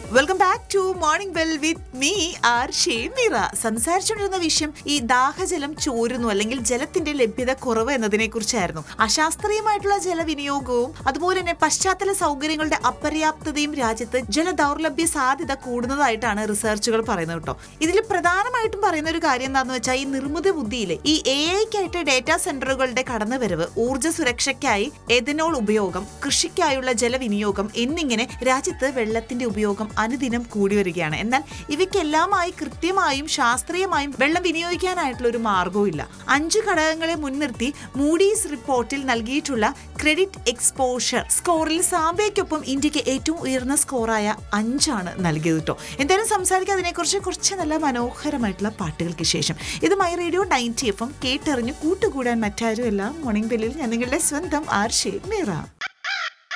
welcome back to morning bell with me R Shemira സംസാരിച്ചുകൊണ്ടിരുന്ന വിഷയം ഈ ദാഹജലം ചോരുന്നു അല്ലെങ്കിൽ ജലത്തിന്റെ ലഭ്യത കുറവ് എന്നതിനെ കുറിച്ചായിരുന്നു അശാസ്ത്രീയമായിട്ടുള്ള ജലവിനിയോഗവും അതുപോലെ തന്നെ പശ്ചാത്തല സൗകര്യങ്ങളുടെ അപര്യാപ്തതയും രാജ്യത്ത് ജലദൗർലഭ്യ സാധ്യത കൂടുന്നതായിട്ടാണ് റിസർച്ചുകൾ പറയുന്നത് കേട്ടോ ഇതിൽ പ്രധാനമായിട്ടും പറയുന്ന ഒരു കാര്യം എന്താണെന്ന് വെച്ചാൽ ഈ നിർമ്മിത ബുദ്ധിയിലെ ഈ എ ഐക്കായിട്ട് ഡേറ്റാ സെന്ററുകളുടെ കടന്നുവരവ് ഊർജ്ജ സുരക്ഷയ്ക്കായി എഥനോൾ ഉപയോഗം കൃഷിക്കായുള്ള ജലവിനിയോഗം എന്നിങ്ങനെ രാജ്യത്ത് വെള്ളത്തിന്റെ ഉപയോഗം അനുദിനം കൂടി വരികയാണ് എന്നാൽ ഇവയ്ക്കെല്ലാമായി കൃത്യമായും ശാസ്ത്രീയമായും വെള്ളം വിനിയോഗിക്കാനായിട്ടുള്ള ഒരു മാർഗവും ഇല്ല അഞ്ച് ഘടകങ്ങളെ മുൻനിർത്തി മൂഡീസ് റിപ്പോർട്ടിൽ നൽകിയിട്ടുള്ള ക്രെഡിറ്റ് എക്സ്പോഷർ സ്കോറിൽ സാംബയ്ക്കൊപ്പം ഇന്ത്യക്ക് ഏറ്റവും ഉയർന്ന സ്കോറായ അഞ്ചാണ് നൽകിയത് കേട്ടോ എന്തായാലും സംസാരിക്കാൻ അതിനെക്കുറിച്ച് കുറച്ച് നല്ല മനോഹരമായിട്ടുള്ള പാട്ടുകൾക്ക് ശേഷം ഇത് my radio ninety F M കേട്ടറിഞ്ഞ് കൂട്ടുകൂടാൻ മറ്റാരുമല്ല മോർണിംഗ് ബെല്ലിൽ ഞാൻ നിങ്ങളുടെ സ്വന്തം ആർ ഷേ മീറ